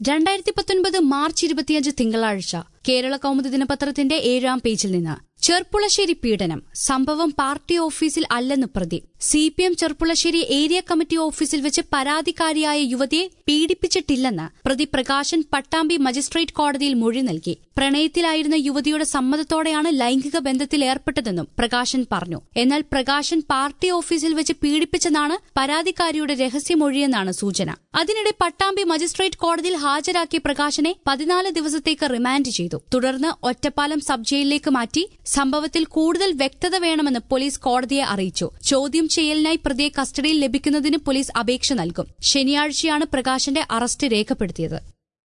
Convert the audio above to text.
രണ്ടായിരത്തി പത്തൊൻപത് മാർച്ച് ഇരുപത്തിയഞ്ച് തിങ്കളാഴ്ച കേരള കൗമുദി ദിനപത്രത്തിന്റെ ഏഴാം പേജിൽ നിന്ന് ചെർപ്പുളശ്ശേരി പീഡനം സംഭവം പാർട്ടി ഓഫീസിൽ അല്ലെന്ന് പ്രതി C P M Cherpulassery area committee ഓഫീസിൽ വെച്ച് പരാതിക്കാരിയായ യുവതിയെ പീഡിപ്പിച്ചിട്ടില്ലെന്ന് പ്രതി പ്രകാശൻ പട്ടാമ്പി മജിസ്ട്രേറ്റ് കോടതിയിൽ മൊഴി നൽകി പ്രണയത്തിലായിരുന്ന യുവതിയുടെ സമ്മതത്തോടെയാണ് ലൈംഗിക ബന്ധത്തിൽ ഏർപ്പെട്ടതെന്നും പ്രകാശൻ പറഞ്ഞു എന്നാൽ പ്രകാശൻ പാർട്ടി ഓഫീസിൽ വെച്ച് പീഡിപ്പിച്ചെന്നാണ് പരാതിക്കാരിയുടെ രഹസ്യമൊഴിയെന്നാണ് സൂചന അതിനിടെ പട്ടാമ്പി മജിസ്ട്രേറ്റ് കോടതിയിൽ ഹാജരാക്കിയ പ്രകാശനെ പതിനാല് ദിവസത്തേക്ക് റിമാൻഡ് ചെയ്തു തുടർന്ന് ഒറ്റപ്പാലം സബ് ജയിലിലേക്ക് മാറ്റി സംഭവത്തിൽ കൂടുതൽ വ്യക്തത വേണമെന്ന് പോലീസ് കോടതിയെ അറിയിച്ചു ചോദ്യം ചെയ്യലിനായി പ്രതിയെ കസ്റ്റഡിയിൽ ലഭിക്കുന്നതിന് പോലീസ് അപേക്ഷ നൽകും ശനിയാഴ്ചയാണ് പ്രകാശന്റെ അറസ്റ്റ് രേഖപ്പെടുത്തിയത്